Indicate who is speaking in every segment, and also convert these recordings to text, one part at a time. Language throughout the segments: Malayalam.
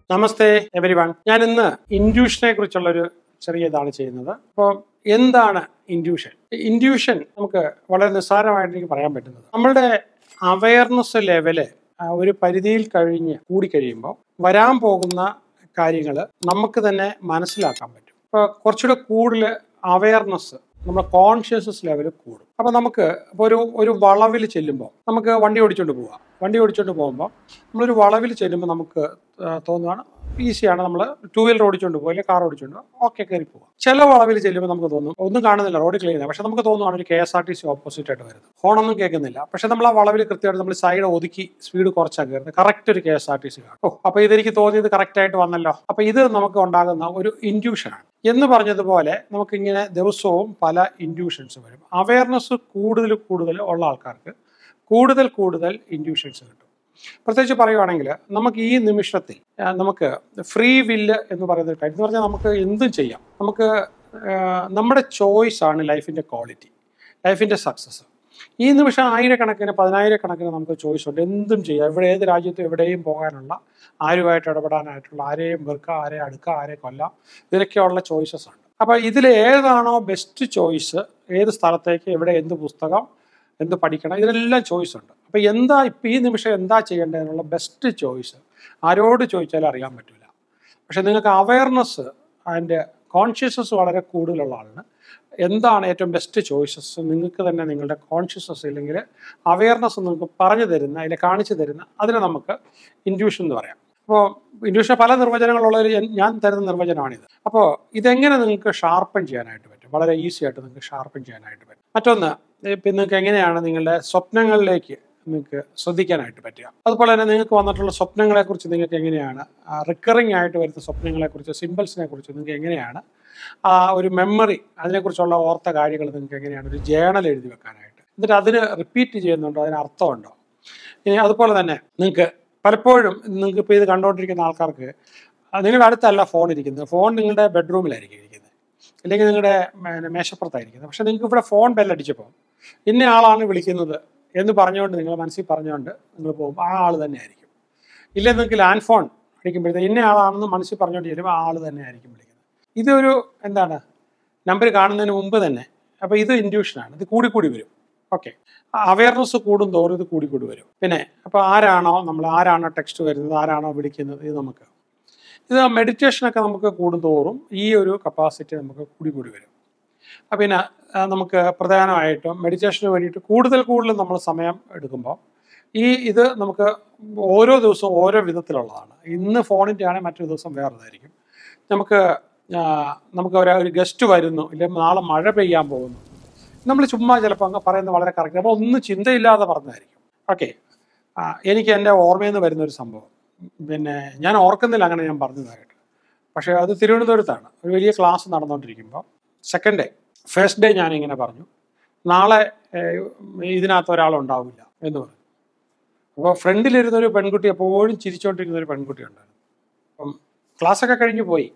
Speaker 1: നമസ്തേ എവരി വൺ ഞാൻ ഇന്ന് ഇൻഡ്യൂഷനെ കുറിച്ചുള്ള ഒരു ചെറിയ ഇതാണ് ചെയ്യുന്നത് അപ്പോൾ എന്താണ് ഇൻഡ്യൂഷൻ ഇൻഡ്യൂഷൻ നമുക്ക് വളരെ നിസ്സാരമായിട്ട് എനിക്ക് പറയാൻ പറ്റുന്നത് നമ്മളുടെ അവയർനെസ് ലെവല് ഒരു പരിധിയിൽ കഴിഞ്ഞ് കൂടിക്കഴിയുമ്പോൾ വരാൻ പോകുന്ന കാര്യങ്ങൾ നമുക്ക് തന്നെ മനസ്സിലാക്കാൻ പറ്റും ഇപ്പോൾ കുറച്ചുകൂടെ കൂടുതൽ അവയർനെസ് നമ്മുടെ കോൺഷ്യസ്നസ് ലെവൽ കൂടും അപ്പോൾ നമുക്ക് ഇപ്പോൾ ഒരു ഒരു വളവിൽ ചെല്ലുമ്പോൾ നമുക്ക് വണ്ടി ഓടിച്ചുകൊണ്ട് പോവാം വണ്ടി ഓടിച്ചുകൊണ്ട് പോകുമ്പോൾ നമ്മളൊരു വളവിൽ ചെല്ലുമ്പോൾ നമുക്ക് ആ, തോന്നുകയാണ് ഈസിയാണ് നമ്മൾ ടൂ വീലർ ഓടിച്ചുകൊണ്ട് പോകും അല്ലെങ്കിൽ കാർ ഓടിച്ചുകൊണ്ട് ഓക്കെ കയറി പോവാം ചില വളവിൽ ചെല്ലുമ്പോൾ നമുക്ക് തോന്നും ഒന്നും കാണുന്നില്ല റോഡ് ക്ലീൻ പക്ഷെ നമുക്ക് തോന്നുവാണ് ഒരു K S R T C opposite ആയിട്ട് വരുന്നത് ഹോണൊന്നും കേൾക്കുന്നില്ല പക്ഷെ നമ്മൾ ആ വളവിൽ കൃത്യമായിട്ട് നമ്മൾ സൈഡ് ഒതുക്കി സ്പീഡ് കുറച്ചാണ് കയറുന്നത് കറക്റ്റ് ഒരു K S R T C കാണും ഓ അപ്പോൾ ഇതെനിക്ക് തോന്നിയത് കറക്റ്റ് ആയിട്ട് വന്നല്ലോ അപ്പോൾ ഇത് നമുക്ക് ഉണ്ടാകുന്ന ഒരു ഇൻഡ്യൂഷനാണ് എന്ന് പറഞ്ഞതുപോലെ നമുക്കിങ്ങനെ ദിവസവും പല ഇൻഡ്യൂഷൻസ് വരും അവയർനെസ് കൂടുതൽ കൂടുതൽ ഉള്ള ആൾക്കാർക്ക് കൂടുതൽ കൂടുതൽ ഇൻഡ്യൂഷൻസ് കിട്ടും പ്രത്യേകിച്ച് പറയുവാണെങ്കിൽ നമുക്ക് ഈ നിമിഷത്തിൽ ആ, നമുക്ക് ഫ്രീ വില്ല് എന്ന് പറയുന്ന ഒരു കാര്യം എന്ന് പറഞ്ഞാൽ നമുക്ക് എന്തും ചെയ്യാം നമുക്ക് ആ, നമ്മുടെ ചോയ്സ് ആണ് ലൈഫിൻ്റെ ക്വാളിറ്റി ലൈഫിൻ്റെ സക്സസ് ഈ നിമിഷം ആയിരക്കണക്കിന് പതിനായിരക്കണക്കിന് നമുക്ക് ചോയ്സ് ഉണ്ട് എന്തും ചെയ്യാം എവിടെ ഏത് രാജ്യത്തും എവിടെയും പോകാനുള്ള ആരുമായിട്ട് ഇടപെടാനായിട്ടുള്ള ആരെയും വെറുക്കുക ആരെ അടുക്കുക ആരെ കൊല്ലാം ഇതിലൊക്കെയുള്ള ചോയ്സസ് ഉണ്ട് അപ്പോൾ ഇതിൽ ഏതാണോ ബെസ്റ്റ് ചോയ്സ് ഏത് സ്ഥലത്തേക്ക് എവിടെ എന്ത് പുസ്തകം എന്ത് പഠിക്കണം ഇതിലെല്ലാം ചോയ്സ് ഉണ്ട് അപ്പോൾ എന്താ ഇപ്പം ഈ നിമിഷം എന്താ ചെയ്യേണ്ടതെന്നുള്ള ബെസ്റ്റ് ചോയ്സ് ആരോട് ചോദിച്ചാലും അറിയാൻ പറ്റില്ല പക്ഷെ നിങ്ങൾക്ക് അവയർനെസ് അതിൻ്റെ കോൺഷ്യസ്നസ് വളരെ കൂടുതലുള്ള ആളിന് എന്താണ് ഏറ്റവും ബെസ്റ്റ് ചോയ്സസ് നിങ്ങൾക്ക് തന്നെ നിങ്ങളുടെ കോൺഷ്യസ്നസ് ഇല്ലെങ്കിൽ അവയർനെസ് നിങ്ങൾക്ക് പറഞ്ഞു തരുന്ന അതിനെ കാണിച്ചു തരുന്ന അതിനെ നമുക്ക് ഇൻഡ്യൂഷൻ എന്ന് പറയാം അപ്പോൾ ഇൻഡ്യൂഷൻ പല നിർവചനങ്ങളുള്ളതിൽ ഞാൻ- ഞാൻ തരുന്ന നിർവചനമാണിത് അപ്പോൾ ഇതെങ്ങനെ നിങ്ങൾക്ക് ഷാർപ്പൺ ചെയ്യാനായിട്ട് പറ്റും വളരെ ഈസി ആയിട്ട് നിങ്ങൾക്ക് ഷാർപ്പൺ ചെയ്യാനായിട്ട് പറ്റും മറ്റൊന്ന് ഇപ്പം നിങ്ങൾക്ക് എങ്ങനെയാണ് നിങ്ങളുടെ സ്വപ്നങ്ങളിലേക്ക് നിങ്ങൾക്ക് ശ്രദ്ധിക്കാനായിട്ട് പറ്റുക അതുപോലെ തന്നെ നിങ്ങൾക്ക് വന്നിട്ടുള്ള സ്വപ്നങ്ങളെക്കുറിച്ച് നിങ്ങൾക്ക് എങ്ങനെയാണ് റിക്കറിങ് ആയിട്ട് വരുന്ന സ്വപ്നങ്ങളെക്കുറിച്ച് സിമ്പിൾസിനെ കുറിച്ച് നിങ്ങൾക്ക് എങ്ങനെയാണ് ആ ഒരു മെമ്മറി അതിനെക്കുറിച്ചുള്ള ഓർത്ത കാര്യങ്ങൾ നിങ്ങൾക്ക് എങ്ങനെയാണ് ഒരു ജേണൽ എഴുതി വെക്കാനായിട്ട് എന്നിട്ട് അതിന് റിപ്പീറ്റ് ചെയ്യുന്നുണ്ടോ അതിന് അർത്ഥമുണ്ടോ ഇനി അതുപോലെ തന്നെ നിങ്ങൾക്ക് പലപ്പോഴും നിങ്ങൾക്ക് ഇപ്പോൾ ഇത് കണ്ടുകൊണ്ടിരിക്കുന്ന ആൾക്കാർക്ക് ആ, നിങ്ങളുടെ അടുത്തല്ല ഫോൺ ഇരിക്കുന്നത് ഫോൺ നിങ്ങളുടെ ബെഡ്റൂമിലായിരിക്കും ഇരിക്കുന്നത് അല്ലെങ്കിൽ നിങ്ങളുടെ മേ- മേശപ്പുറത്തായിരിക്കുന്നത് പക്ഷെ നിങ്ങൾക്ക് ഇവിടെ ഫോൺ ബെല്ലടിച്ചപ്പോൾ ഇന്ന ആളാണ് വിളിക്കുന്നത് എന്ന് പറഞ്ഞുകൊണ്ട് നിങ്ങൾ മനസ്സിൽ പറഞ്ഞുകൊണ്ട് നിങ്ങൾ പോകും ആ ആൾ തന്നെ ആയിരിക്കും ഇല്ല നിങ്ങൾക്ക് ലാൻഡ് ഫോൺ അടിക്കുമ്പോഴത്തേക്ക് ഇന്ന ആളാണെന്ന് മനസ്സിൽ പറഞ്ഞുകൊണ്ട് ചെല്ലുമ്പോൾ ആ ആൾ തന്നെ ആയിരിക്കും വിളിക്കുന്നത് ഇതൊരു എന്താണ് നമ്പർ കാണുന്നതിന് മുമ്പ് തന്നെ അപ്പോൾ ഇത് ഇൻഡ്യൂഷനാണ് ഇത് കൂടി കൂടി വരും ഓക്കെ അവയർനെസ് കൂടും തോറും ഇത് കൂടി കൂടി വരും പിന്നെ അപ്പോൾ ആരാണോ നമ്മൾ ആരാണോ ടെക്സ്റ്റ് വരുന്നത് ആരാണോ വിളിക്കുന്നത് ഇത് നമുക്ക് ഇത് മെഡിറ്റേഷനൊക്കെ നമുക്ക് കൂടുന്തോറും ഈ ഒരു കപ്പാസിറ്റി നമുക്ക് കൂടി കൂടി വരും അപ്പം പിന്നെ ആ, നമുക്ക് പ്രധാനമായിട്ടും മെഡിറ്റേഷന് വേണ്ടിയിട്ട് കൂടുതൽ കൂടുതൽ നമ്മൾ സമയം എടുക്കുമ്പോൾ ഈ ഇത് നമുക്ക് ഓരോ ദിവസവും ഓരോ വിധത്തിലുള്ളതാണ് ഇന്ന് ഫോണിൻ്റെ ആണെങ്കിൽ മറ്റൊരു ദിവസം വേറെതായിരിക്കും നമുക്ക് ആ, നമുക്ക് ഒരു ഒരു ഗസ്റ്റ് വരുന്നു ഇല്ലെങ്കിൽ നാളെ മഴ പെയ്യാൻ പോകുന്നു നമ്മൾ ചുമ്മാ ചിലപ്പോൾ അങ്ങ് പറയുന്നത് വളരെ കറക്റ്റ് അപ്പോൾ ഒന്നും ചിന്തയില്ലാതെ പറഞ്ഞതായിരിക്കും ഓക്കെ എനിക്ക് എൻ്റെ ഓർമ്മയിൽ നിന്ന് വരുന്ന ഒരു സംഭവം പിന്നെ ഞാൻ ഓർക്കുന്നില്ല അങ്ങനെ ഞാൻ പറഞ്ഞതായിട്ട് പക്ഷേ അത് തിരുവനന്തപുരത്താണ് ഒരു വലിയ ക്ലാസ് നടന്നുകൊണ്ടിരിക്കുമ്പോൾ സെക്കൻഡ് ഡേ ഫസ്റ്റ് ഡേ ഞാനിങ്ങനെ പറഞ്ഞു നാളെ ഏഹ്, ഇതിനകത്ത് ഒരാളുണ്ടാവില്ല എന്ന് പറഞ്ഞു അപ്പോൾ ഫ്രണ്ടിലിരുന്ന ഒരു പെൺകുട്ടി എപ്പോഴും ചിരിച്ചുകൊണ്ടിരിക്കുന്ന ഒരു പെൺകുട്ടി ഉണ്ടായിരുന്നു അപ്പം ക്ലാസ്സൊക്കെ കഴിഞ്ഞ് പോയി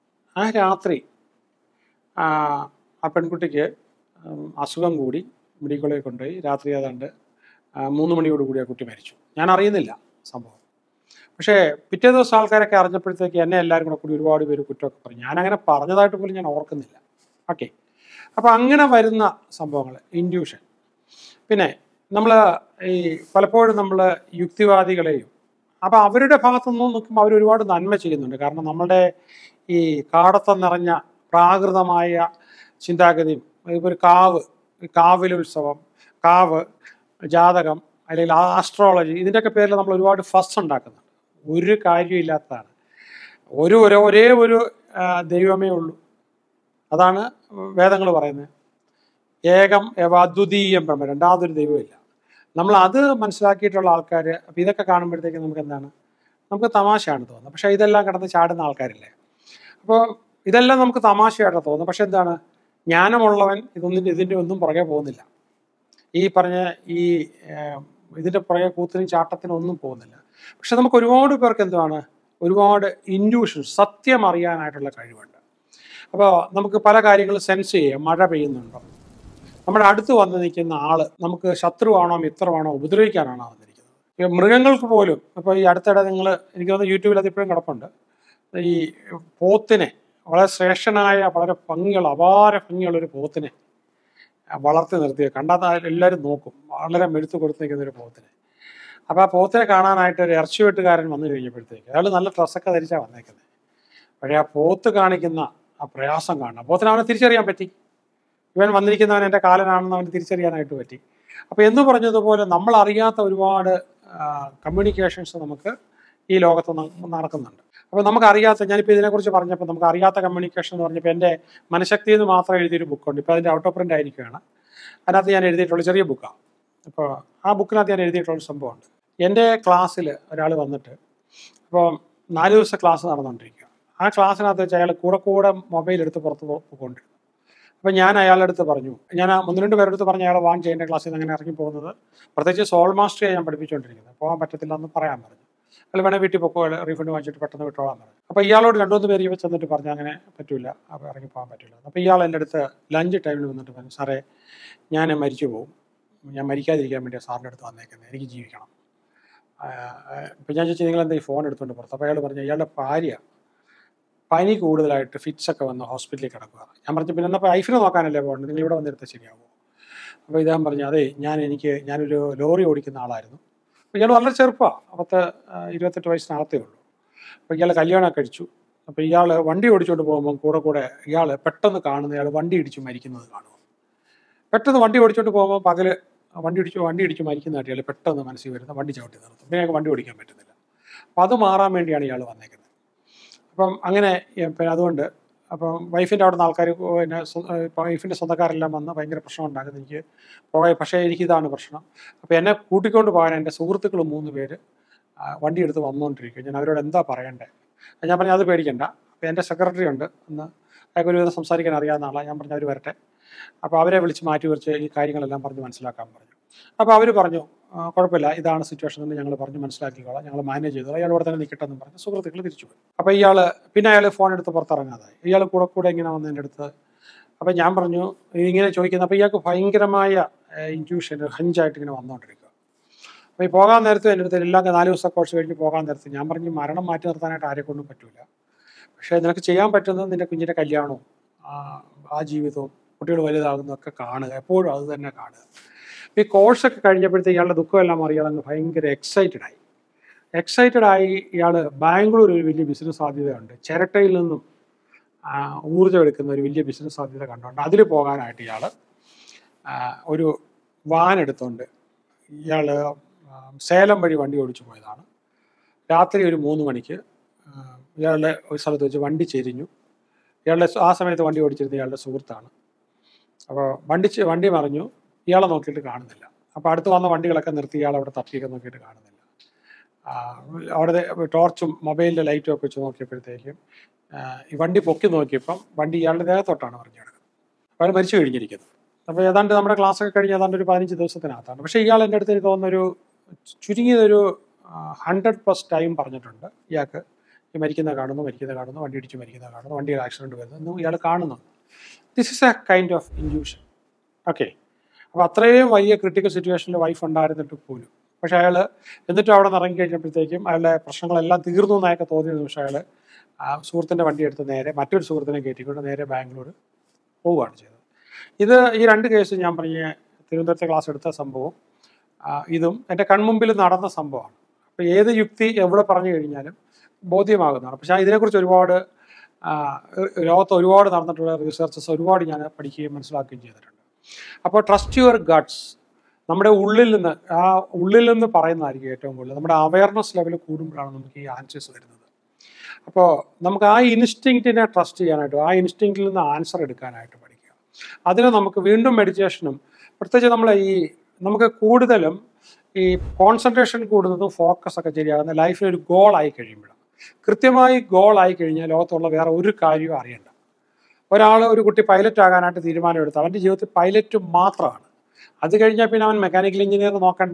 Speaker 1: ആ രാത്രി ആ ആ പെൺകുട്ടിക്ക് ഉം, അസുഖം കൂടി മെഡിക്കൽ കോളേജിൽ കൊണ്ടുപോയി രാത്രി ഏതാണ്ട് ആ, മൂന്ന് മണിയോട് കൂടി ആ കുട്ടി മരിച്ചു ഞാൻ അറിയുന്നില്ല സംഭവം പക്ഷേ പിറ്റേ ദിവസം ആൾക്കാരൊക്കെ അറിഞ്ഞപ്പോഴത്തേക്ക് എന്നെ എല്ലാവരും കൂടെ കൂടി ഒരുപാട് പേര് കുറ്റമൊക്കെ പറഞ്ഞു ഞാനങ്ങനെ പറഞ്ഞതായിട്ട് പോലും ഞാൻ ഓർക്കുന്നില്ല ഓക്കെ അപ്പോൾ അങ്ങനെ വരുന്ന സംഭവങ്ങൾ ഇൻഡ്യൂഷൻ പിന്നെ നമ്മൾ ഈ പലപ്പോഴും നമ്മൾ യുക്തിവാദികളെയും അപ്പോൾ അവരുടെ ഭാഗത്തു നിന്ന് നോക്കുമ്പോൾ അവർ ഒരുപാട് നന്മ ചെയ്യുന്നുണ്ട് കാരണം നമ്മളുടെ ഈ കാടത്തം നിറഞ്ഞ പ്രാകൃതമായ ചിന്താഗതിയും ഇപ്പോൾ ഒരു കാവ് ഈ കാവിലുത്സവം കാവ് ജാതകം അല്ലെങ്കിൽ ആസ്ട്രോളജി ഇതിൻ്റെയൊക്കെ പേരിൽ നമ്മൾ ഒരുപാട് ഫസ്റ്റ് ഉണ്ടാക്കുന്നുണ്ട് ഒരു കാര്യമില്ലാത്തതാണ് ഒരു ഒരേ ഒരേ ഒരു ആ, ദൈവമേ ഉള്ളൂ അതാണ് വേദങ്ങൾ പറയുന്നത് ഏകം ഏവ അദ്വിതീയം ബ്രഹ്മ രണ്ടാമതൊരു ദൈവമില്ല നമ്മൾ അത് മനസ്സിലാക്കിയിട്ടുള്ള ആൾക്കാർ അപ്പം ഇതൊക്കെ കാണുമ്പോഴത്തേക്ക് നമുക്ക് എന്താണ് നമുക്ക് തമാശയാണ് തോന്നുന്നത് പക്ഷേ ഇതെല്ലാം കിടന്ന് ചാടുന്ന ആൾക്കാരില്ലേ അപ്പോൾ ഇതെല്ലാം നമുക്ക് തമാശയായിട്ട് തോന്നും പക്ഷെ എന്താണ് ജ്ഞാനമുള്ളവൻ ഇതൊന്നും ഇതിൻ്റെ ഒന്നും പുറകെ പോകുന്നില്ല ഈ പറഞ്ഞ ഈ ഏഹ്, ഇതിൻ്റെ പുറകെ കൂത്തിനും ചാട്ടത്തിനും ഒന്നും പോകുന്നില്ല പക്ഷെ നമുക്ക് ഒരുപാട് പേർക്ക് എന്താണ് ഒരുപാട് ഇൻഡ്യൂഷൻ സത്യം അറിയാനായിട്ടുള്ള കഴിവുണ്ട് അപ്പോൾ നമുക്ക് പല കാര്യങ്ങളും സെൻസ് ചെയ്യാം മഴ പെയ്യുന്നുണ്ടോ നമ്മുടെ അടുത്ത് വന്ന് നിൽക്കുന്ന ആള് നമുക്ക് ശത്രുവാണോ മിത്രമാണോ ഉപദ്രവിക്കാനാണോ വന്നിരിക്കുന്നത് ഈ മൃഗങ്ങൾക്ക് പോലും ഇപ്പോൾ ഈ അടുത്തിടെ നിങ്ങൾ എനിക്ക് തോന്നുന്നു യൂട്യൂബിൽ അത് ഇപ്പോഴും കിടപ്പുണ്ട് ഈ പോത്തിനെ വളരെ ശ്രേഷ്ഠനായ വളരെ ഭംഗിയുള്ള അപാര ഭംഗിയുള്ള ഒരു പോത്തിനെ വളർത്തി നിർത്തി കണ്ടാൽ എല്ലാവരും നോക്കും വളരെ മെഴുത്ത് കൊടുത്ത് നിൽക്കുന്ന ഒരു പോത്തിനെ അപ്പോൾ ആ പോത്തിനെ കാണാനായിട്ട് ഒരു ഇറച്ചി വെട്ടുകാരൻ വന്നു കഴിഞ്ഞപ്പോഴത്തേക്ക് അയാൾ നല്ല ഡ്രസ്സൊക്കെ ധരിച്ചാണ് വന്നേക്കുന്നത് പക്ഷേ ആ പോത്ത് കാണിക്കുന്ന ആ പ്രയാസം കാണണം പോത്തിന് അവനെ തിരിച്ചറിയാൻ പറ്റി ഇവൻ വന്നിരിക്കുന്നവൻ എൻ്റെ കാലനാണെന്ന് അവന് തിരിച്ചറിയാനായിട്ട് പറ്റി അപ്പോൾ എന്ന് പറഞ്ഞതുപോലെ നമ്മൾ അറിയാത്ത ഒരുപാട് കമ്മ്യൂണിക്കേഷൻസ് നമുക്ക് ഈ ലോകത്ത് ന- നടക്കുന്നുണ്ട് അപ്പോൾ നമുക്ക് അറിയാത്ത ഞാനിപ്പോൾ ഇതിനെക്കുറിച്ച് പറഞ്ഞപ്പോൾ നമുക്ക് അറിയാത്ത കമ്മ്യൂണിക്കേഷൻ എന്ന് പറഞ്ഞപ്പോൾ എൻ്റെ മനഃശക്തി എന്ന് മാത്രം എഴുതിയൊരു ബുക്കുണ്ട് ഇപ്പോൾ അതിൻ്റെ ഔട്ട് ഓഫ് പ്രിൻ്റ് ആയിരിക്കുകയാണ് അതിനകത്ത് ഞാൻ എഴുതിയിട്ടുള്ള ചെറിയ ബുക്കാണ് അപ്പോൾ ആ ബുക്കിനകത്ത് ഞാൻ എഴുതിയിട്ടുള്ള സംഭവമുണ്ട് എൻ്റെ ക്ലാസ്സിൽ ഒരാൾ വന്നിട്ട് അപ്പോൾ നാല് ദിവസത്തെ ക്ലാസ് നടന്നുകൊണ്ടിരിക്കുക ആ ക്ലാസ്സിനകത്ത് വെച്ച് അയാൾ കൂടെ കൂടെ മൊബൈൽ എടുത്ത് പുറത്ത് പോ- പോയിക്കൊണ്ടിരുന്നു അപ്പം ഞാൻ അയാളുടെ അടുത്ത് പറഞ്ഞു ഞാൻ ആ ഒന്ന് രണ്ട് പേരുടെ അടുത്ത് പറഞ്ഞ അയാളെ വാൺ ചെയ്യേണ്ട ക്ലാസ്സിൽ നിന്ന് അങ്ങനെ ഇറങ്ങി പോകുന്നത് പ്രത്യേകിച്ച് സോൾ മാസ്റ്ററി ഞാൻ പഠിപ്പിച്ചുകൊണ്ടിരിക്കുന്നത് പോകാൻ പറ്റത്തില്ല എന്ന് പറയാൻ പറഞ്ഞു അയാൾ വേണേൽ വീട്ടിൽ പൊക്കോ റീഫണ്ട് വാങ്ങിച്ചിട്ട് പെട്ടെന്ന് വിട്ടോളാൻ പറഞ്ഞു അപ്പോൾ ഇയാളോട് രണ്ടു മൂന്ന് പേര് ഇവ ചെന്നിട്ട് പറഞ്ഞു അങ്ങനെ പറ്റൂല അപ്പോൾ ഇറങ്ങി പോകാൻ പറ്റില്ല അപ്പോൾ ഇയാൾ എൻ്റെ അടുത്ത് ലഞ്ച് ടൈമിൽ വന്നിട്ട് പറഞ്ഞു സാറേ ഞാൻ മരിച്ചു പോകും ഞാൻ മരിക്കാതിരിക്കാൻ വേണ്ടി സാറിൻ്റെ അടുത്ത് വന്നേക്കുന്നത് എനിക്ക് ജീവിക്കണം ഇപ്പം ഞാൻ ചോദിച്ചു നിങ്ങൾ എന്താ ഈ ഫോൺ എടുത്തുകൊണ്ട് പുറത്ത് അപ്പോൾ അയാൾ പറഞ്ഞു ഇയാളുടെ ഭാര്യ പനി കൂടുതലായിട്ട് ഫിറ്റ്സ് ഒക്കെ വന്ന് ഹോസ്പിറ്റലിൽ കിടക്കുക ഞാൻ പറഞ്ഞു പിന്നെ എന്നാൽ വൈഫിനെ നോക്കാനല്ലേ പോകേണ്ടത് നിങ്ങൾ ഇവിടെ വന്നെടുത്താൽ ശരിയാവുമോ അപ്പോൾ ഇദ്ദേഹം പറഞ്ഞു അതെ ഞാൻ എനിക്ക് ഞാനൊരു ലോറി ഓടിക്കുന്ന ആളായിരുന്നു അപ്പോൾ ഇയാൾ വളരെ ചെറുപ്പമാണ് പത്ത് ആ, ഇരുപത്തെട്ട് വയസ്സിനകത്തേ ഉള്ളൂ അപ്പോൾ ഇയാൾ കല്യാണം കഴിച്ചു അപ്പോൾ ഇയാൾ വണ്ടി ഓടിച്ചുകൊണ്ട് പോകുമ്പോൾ കൂടെ കൂടെ ഇയാൾ പെട്ടെന്ന് കാണുന്ന ഇയാൾ വണ്ടി ഇടിച്ച് മരിക്കുന്നത് കാണും പെട്ടെന്ന് വണ്ടി ഓടിച്ചുകൊണ്ട് പോകുമ്പോൾ പകല് വണ്ടി ഇടിച്ച് വണ്ടി ഇടിച്ച് മരിക്കുന്നതായിട്ട് ഇയാൾ പെട്ടെന്ന് മനസ്സിൽ വരുന്ന വണ്ടി ചവിട്ടി നിർത്തും പിന്നെ അയാൾക്ക് വണ്ടി ഓടിക്കാൻ പറ്റുന്നില്ല അപ്പോൾ അത് മാറാൻ വേണ്ടിയാണ് ഇയാൾ വന്നേക്കുന്നത് അപ്പം അങ്ങനെ ഏ, പിന്നെ അതുകൊണ്ട് അപ്പം വൈഫിൻ്റെ അവിടെ നിന്ന് ആൾക്കാർ പിന്നെ വൈഫിൻ്റെ സ്വന്തക്കാരെല്ലാം വന്ന് ഭയങ്കര പ്രശ്നം ഉണ്ടാകുന്നു എനിക്ക് പോകാൻ പക്ഷേ എനിക്കിതാണ് പ്രശ്നം അപ്പോൾ എന്നെ കൂട്ടിക്കൊണ്ട് പോകാൻ എൻ്റെ സുഹൃത്തുക്കൾ മൂന്ന് പേര് ആ, വണ്ടി എടുത്ത് വന്നുകൊണ്ടിരിക്കും ഞാൻ അവരോട് എന്താ പറയണ്ടേ അപ്പോൾ ഞാൻ പറഞ്ഞു അത് പേടിക്കണ്ട അപ്പോൾ എൻ്റെ സെക്രട്ടറി ഉണ്ട് എന്ന് അയാൾക്ക് ഒരുവിധം സംസാരിക്കാൻ അറിയാവുന്ന ആളാണ് ഞാൻ പറഞ്ഞു അവർ വരട്ടെ അപ്പോൾ അവരെ വിളിച്ച് മാറ്റി വെച്ച് ഈ കാര്യങ്ങളെല്ലാം പറഞ്ഞ് മനസ്സിലാക്കാൻ പറഞ്ഞു അപ്പോൾ അവർ പറഞ്ഞു "ആ, കുഴപ്പമില്ല ഇതാണ് സിറ്റുവേഷൻ എന്ന് ഞങ്ങൾ പറഞ്ഞ് മനസ്സിലാക്കിക്കോളാം ഞങ്ങൾ മാനേജ് ചെയ്തോളാം ഇയാൾ ഇവിടെ തന്നെ നിൽക്കട്ടെ എന്ന് പറഞ്ഞ് സുഹൃത്തുക്കൾ തിരിച്ചു പോയി അപ്പോൾ ഇയാൾ പിന്നെ അയാൾ ഫോൺ എടുത്ത് പുറത്തിറങ്ങാതായി ഇയാൾ കൂടെ കൂടെ ഇങ്ങനെ വന്ന് എൻ്റെ അടുത്ത് അപ്പം ഞാൻ പറഞ്ഞു ഇങ്ങനെ ചോദിക്കുന്നത് അപ്പോൾ ഇയാൾക്ക് ഭയങ്കരമായ ഇൻറ്റ്യൂഷൻ ഹഞ്ചായിട്ട് ഇങ്ങനെ വന്നുകൊണ്ടിരിക്കുക അപ്പോൾ ഈ പോകാൻ നേരത്ത് എൻ്റെ അടുത്ത് എല്ലാം നാല് ദിവസം കോഴ്സ് കഴിഞ്ഞ് പോകാൻ നേരത്ത് ഞാൻ പറഞ്ഞു മരണം മാറ്റി നിർത്താനായിട്ട് ആരെ കൊണ്ടും പറ്റൂല പക്ഷേ നിനക്ക് ചെയ്യാൻ പറ്റുന്നത് നിന്റെ കുഞ്ഞിൻ്റെ കല്യാണവും ആ, ആ ജീവിതവും കുട്ടികൾ വലുതാകുന്നതൊക്കെ കാണുക എപ്പോഴും അത് തന്നെ കാണുക ഈ കോഴ്സൊക്കെ കഴിഞ്ഞപ്പോഴത്തേക്ക് ഇയാളുടെ ദുഃഖമെല്ലാം മാറി ഇയാളങ്ങ് ഭയങ്കര എക്സൈറ്റഡ് ആയി എക്സൈറ്റഡ് ആയി ഇയാൾ ബാംഗ്ലൂർ ഒരു വലിയ ബിസിനസ് സാധ്യതയുണ്ട് ചിരട്ടയിൽ നിന്നും ആ, ഊർജ്ജം എടുക്കുന്ന ഒരു വലിയ ബിസിനസ് സാധ്യത കണ്ടുകൊണ്ട് അതിൽ പോകാനായിട്ട് ഇയാൾ ഒരു വാൻ എടുത്തുകൊണ്ട് ഇയാൾ സേലം വഴി വണ്ടി ഓടിച്ചു പോയതാണ് രാത്രി ഒരു മൂന്ന് മണിക്ക് ആ, ഇയാളുടെ ഒരു സ്ഥലത്ത് വെച്ച് വണ്ടി ചെരിഞ്ഞു ഇയാളുടെ ആ സമയത്ത് വണ്ടി ഓടിച്ചിരുന്ന ഇയാളുടെ സുഹൃത്താണ് അപ്പോൾ വണ്ടി ചെ- വണ്ടി മറിഞ്ഞു ഇയാളെ നോക്കിയിട്ട് കാണുന്നില്ല അപ്പോൾ അടുത്ത് വന്ന വണ്ടികളൊക്കെ നിർത്തി ഇയാൾ അവിടെ തപ്പിയൊക്കെ നോക്കിയിട്ട് കാണുന്നില്ല ആ, അവിടെ ടോർച്ചും മൊബൈലിൻ്റെ ലൈറ്റും ഒക്കെ വെച്ച് നോക്കിയപ്പോഴത്തേക്കും ആ, ഈ വണ്ടി പൊക്കി നോക്കിയപ്പം വണ്ടി ഇയാളുടെ ദേഹത്തോട്ടാണ് പറഞ്ഞു കിടക്കുന്നത് അപ്പോൾ അയാൾ മരിച്ചു കഴിഞ്ഞിരിക്കുന്നത് അപ്പോൾ ഏതാണ്ട് നമ്മുടെ ക്ലാസ് ഒക്കെ കഴിഞ്ഞ് ഏതാണ്ട് ഒരു പതിനഞ്ച് ദിവസത്തിനകത്താണ് പക്ഷേ ഇയാൾ എൻ്റെ അടുത്ത് എനിക്ക് തോന്നുന്നൊരു ചുരുങ്ങിയതൊരു ഹൺഡ്രഡ് പ്ലസ് ടൈം പറഞ്ഞിട്ടുണ്ട് ഇയാൾക്ക് ഈ മരിക്കുന്ന കാണുന്നു മരിക്കുന്ന കാണുന്നു വണ്ടി ഇടിച്ച് മരിക്കുന്ന കാണുന്നു വണ്ടിയുടെ ആക്സിഡൻറ്റ് വരുന്നു ഇയാൾ കാണുന്നു this is a kind of intuition okay അപ്പോൾ അത്രയും വലിയ ക്രിട്ടിക്കൽ സിറ്റുവേഷനിൽ വൈഫ് ഉണ്ടായിരുന്നിട്ട് പോലും പക്ഷെ അയാൾ എന്നിട്ടും അവിടെ നിന്ന് ഇറങ്ങി കഴിഞ്ഞപ്പോഴത്തേക്കും അയാളുടെ പ്രശ്നങ്ങളെല്ലാം തീർന്നു എന്നൊക്കെ തോന്നിയ നിമിഷം അയാൾ ആ സുഹൃത്തിൻ്റെ വണ്ടി എടുത്ത് നേരെ മറ്റൊരു സുഹൃത്തിനെ കയറ്റിക്കൊണ്ട് നേരെ ബാംഗ്ലൂർ പോവുകയാണ് ചെയ്തത് ഇത് ഈ രണ്ട് കേസ് ഞാൻ പറഞ്ഞ തിരുവനന്തപുരത്തെ ക്ലാസ് എടുത്ത സംഭവം ആ, ഇതും എൻ്റെ കൺമുമ്പിൽ നടന്ന സംഭവമാണ് അപ്പോൾ ഏത് യുക്തി എവിടെ പറഞ്ഞു കഴിഞ്ഞാലും ബോധ്യമാകുന്നതാണ് പക്ഷേ ഇതിനെക്കുറിച്ച് ഒരുപാട് ആ, ലോകത്ത് ഒരുപാട് നടന്നിട്ടുള്ള റിസർച്ചസ് ഒരുപാട് ഞാൻ പഠിക്കുകയും മനസ്സിലാക്കുകയും ചെയ്തിട്ടുണ്ട് അപ്പോൾ ട്രസ്റ്റ് യുവർ ഗട്ട്സ് നമ്മുടെ ഉള്ളിൽ നിന്ന് ആ ഉള്ളിൽ നിന്ന് പറയുന്നതായിരിക്കും ഏറ്റവും കൂടുതൽ നമ്മുടെ അവയർനെസ് ലെവൽ കൂടുമ്പോഴാണ് നമുക്ക് ഈ ആൻസേഴ്സ് വരുന്നത് അപ്പോൾ നമുക്ക് ആ ഇൻസ്റ്റിങ്ക്റ്റിനെ ട്രസ്റ്റ് ചെയ്യാനായിട്ട് ആ ഇൻസ്റ്റിങ്ക്റ്റിൽ നിന്ന് ആൻസർ എടുക്കാനായിട്ട് പഠിക്കുക അതിന് നമുക്ക് വീണ്ടും മെഡിറ്റേഷനും പ്രത്യേകിച്ച് നമ്മൾ ഈ നമുക്ക് കൂടുതലും ഈ കോൺസെൻട്രേഷൻ കൂടുന്നതും ഫോക്കസ് ഒക്കെ ശരിയാകുന്ന ലൈഫിൽ ഒരു ഗോൾ ആയി കഴിയുമ്പോഴാണ് കൃത്യമായി ഗോൾ ആയി കഴിഞ്ഞാൽ ലോകത്തുള്ള വേറെ ഒരു കാര്യവും അറിയണ്ട ഒരാൾ ഒരു കുട്ടി പൈലറ്റ് ആകാനായിട്ട് തീരുമാനമെടുത്തു അവൻ്റെ ജീവിതത്തിൽ പൈലറ്റ് മാത്രമാണ് അത് കഴിഞ്ഞാൽ പിന്നെ അവൻ മെക്കാനിക്കൽ എഞ്ചിനീയർ നോക്കണ്ട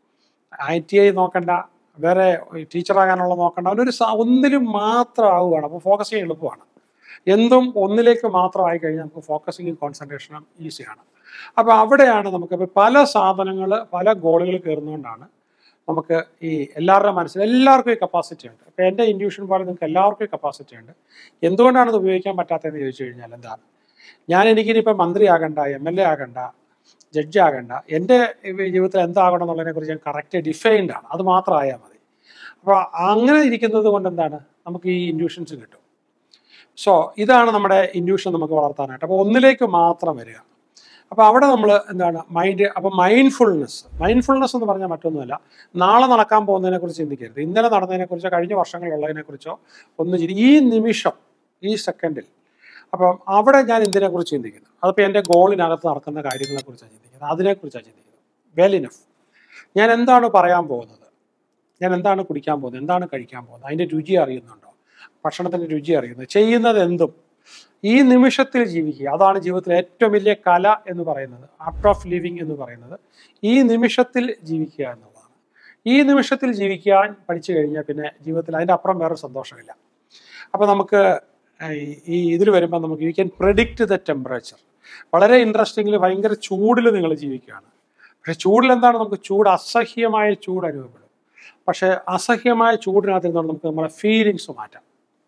Speaker 1: ഐ ടി ഐ നോക്കണ്ട വേറെ ടീച്ചറാകാനുള്ള നോക്കണ്ട അവനൊരു സ- ഒന്നിലും മാത്രം ആവുകയാണ് അപ്പോൾ ഫോക്കസ് ചെയ്യാൻ എളുപ്പമാണ് എന്തും ഒന്നിലേക്ക് മാത്രമായി കഴിഞ്ഞാൽ നമുക്ക് ഫോക്കസിങ്ങും കോൺസെൻട്രേഷനും ഈസിയാണ് അപ്പോൾ അവിടെയാണ് നമുക്ക് ഇപ്പൊ പല സാധനങ്ങൾ പല ഗോളുകൾ കയറുന്നതുകൊണ്ടാണ് നമുക്ക് ഈ എല്ലാവരുടെ മനസ്സിൽ എല്ലാവർക്കും ഈ കപ്പാസിറ്റി ഉണ്ട് അപ്പോൾ എൻ്റെ ഇൻഡ്യൂഷൻ പോലെ നിങ്ങൾക്ക് എല്ലാവർക്കും ഈ കപ്പാസിറ്റി ഉണ്ട് എന്തുകൊണ്ടാണ് ഇത് ഉപയോഗിക്കാൻ പറ്റാത്തതെന്ന് ചോദിച്ചു കഴിഞ്ഞാൽ എന്താണ് ഞാൻ എനിക്കിനിപ്പോൾ മന്ത്രിയാകണ്ട എം എൽ എ ആകണ്ട ജഡ്ജ് ആകണ്ട എൻ്റെ ജീവിതത്തിൽ എന്താകണം എന്നുള്ളതിനെ കുറിച്ച് ഞാൻ കറക്റ്റ് ഡിഫൈൻഡ് ആണ് അത് മാത്രം ആയാൽ മതി അപ്പോൾ അങ്ങനെ ഇരിക്കുന്നത് കൊണ്ട് എന്താണ് നമുക്ക് ഈ ഇൻഡ്യൂഷൻസ് കിട്ടും സോ ഇതാണ് നമ്മുടെ ഇൻഡ്യൂഷൻ നമുക്ക് വളർത്താനായിട്ട് അപ്പോൾ ഒന്നിലേക്ക് മാത്രം വരിക അപ്പോൾ അവിടെ നമ്മൾ എന്താണ് മൈൻഡ് അപ്പോൾ മൈൻഡ്ഫുൾനെസ് മൈൻഡ്ഫുൾനെസ് എന്ന് പറഞ്ഞാൽ മറ്റൊന്നുമല്ല നാളെ നടക്കാൻ പോകുന്നതിനെ കുറിച്ച് ചിന്തിക്കരുത് ഇന്നലെ നടന്നതിനെക്കുറിച്ചോ കഴിഞ്ഞ വർഷങ്ങളിലുള്ളതിനെക്കുറിച്ചോ ഒന്നും ചിന്തി ഈ നിമിഷം ഈ സെക്കൻഡിൽ അപ്പം അവിടെ ഞാൻ എന്തിനെക്കുറിച്ച് ചിന്തിക്കുന്നു അതിപ്പോൾ എൻ്റെ ഗോളിനകത്ത് നടക്കുന്ന കാര്യങ്ങളെക്കുറിച്ചാണ് ചിന്തിക്കുന്നത് അതിനെക്കുറിച്ചാണ് ചിന്തിക്കുന്നത് വെൽ ഇനഫ് ഞാൻ എന്താണ് പറയാൻ പോകുന്നത് ഞാൻ എന്താണ് കുടിക്കാൻ പോകുന്നത് എന്താണ് കഴിക്കാൻ പോകുന്നത് അതിൻ്റെ രുചി അറിയുന്നുണ്ടോ ഭക്ഷണത്തിൻ്റെ രുചി അറിയുന്നത് ചെയ്യുന്നത് എന്തും ഈ നിമിഷത്തിൽ ജീവിക്കുക അതാണ് ജീവിതത്തിലെ ഏറ്റവും വലിയ കല എന്ന് പറയുന്നത് ആർട്ട് ഓഫ് ലിവിങ് എന്ന് പറയുന്നത് ഈ നിമിഷത്തിൽ ജീവിക്കുക എന്നുള്ളതാണ് ഈ നിമിഷത്തിൽ ജീവിക്കാൻ പഠിച്ചു കഴിഞ്ഞാൽ പിന്നെ ജീവിതത്തിൽ അതിൻ്റെ അപ്പുറം വേറെ സന്തോഷമില്ല അപ്പോൾ നമുക്ക് ഈ- ഈ ഇതിൽ വരുമ്പോൾ നമുക്ക് you can predict the temperature വളരെ ഇൻട്രസ്റ്റിംഗിൽ ഭയങ്കര ചൂടിൽ നിങ്ങൾ ജീവിക്കുകയാണ് പക്ഷേ ചൂടിൽ എന്താണ് നമുക്ക് ചൂട് അസഹ്യമായ ചൂട് അനുഭവപ്പെടും പക്ഷേ അസഹ്യമായ ചൂടിനകത്ത് നിന്നുകൊണ്ട് നമുക്ക് നമ്മുടെ ഫീലിങ്സ് മാറ്റാം